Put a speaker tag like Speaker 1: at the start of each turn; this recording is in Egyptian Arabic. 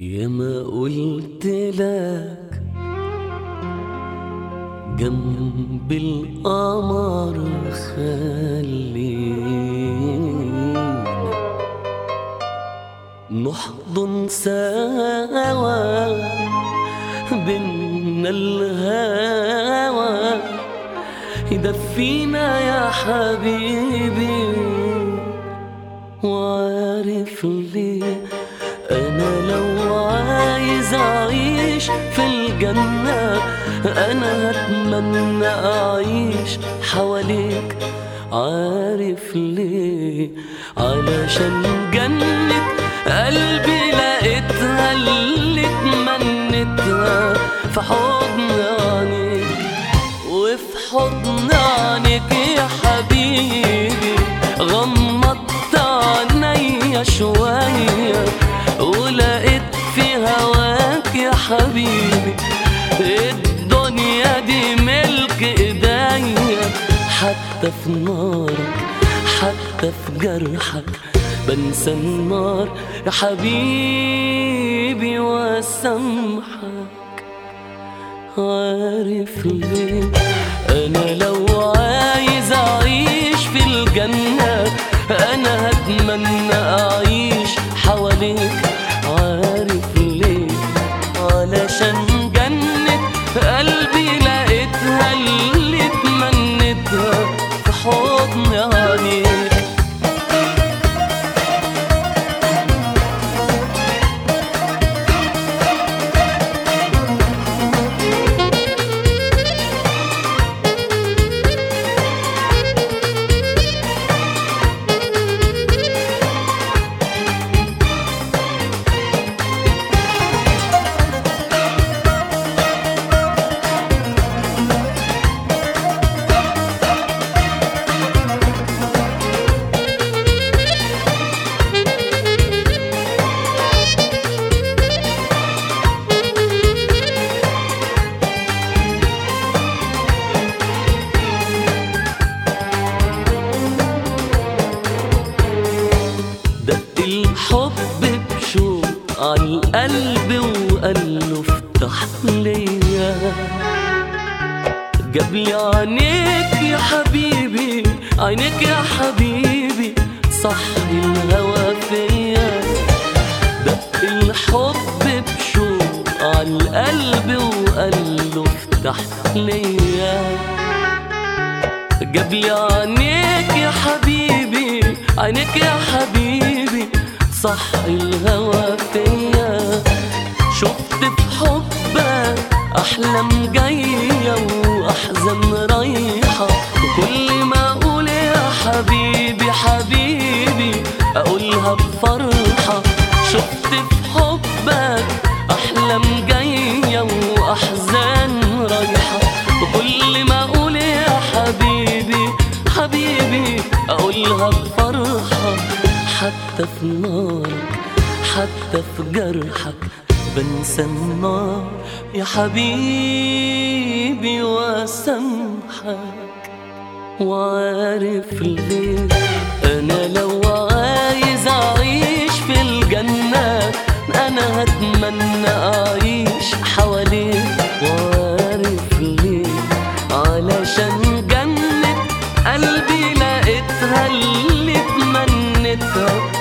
Speaker 1: يا ما قلت لك جنب القمر خلينا نحضن سوا بينا الهوى يدفينا يا حبيبي وعارف ليه انا لو عايز اعيش في الجنة انا هتمنى اعيش حواليك عارف ليه علشان جنة قلبي لقيتها اللي اتمنيتها في حضن عينيك وفي حضن عينيك يا حبيبي غمضت عينيا شوية ولقيت في هواك يا حبيبي الدنيا دي ملك ايديا حتى في نارك حتى في جرحك بنسى النار يا حبيبي واسامحك عارف ليه انا لو عايز اعيش في الجنة انا هتمنى اعيش حواليك عارف ليه علشان جنة قلبي لقيتها اللي اتمنيتها في حضن عينيك دق الحب بشوق عالقلب وقال له افتح ليا جاب لي عينيك يا حبيبي عينيك يا حبيبي صحي الهوى فيا دق الحب بشوق عالقلب وقال له افتح ليا جاب لي عينيك يا حبيبي عينيك يا حبيبي صح الهوى فيا شفت في حبك احلام جايه واحزان رايحه وكل ما اقول يا حبيبي حبيبي اقولها بفرحه شفت في حبك احلام جايه واحزان رايحه وكل ما اقول يا حبيبي حبيبي اقولها بفرحه حتى في نارك حتى في جرحك بنسى النار يا حبيبي واسامحك وعارف ليه انا لو عايز اعيش في الجنة انا هتمنى اعيش حواليك وعارف ليه علشان جنة قلبي لقيتها اللي اتمنيتها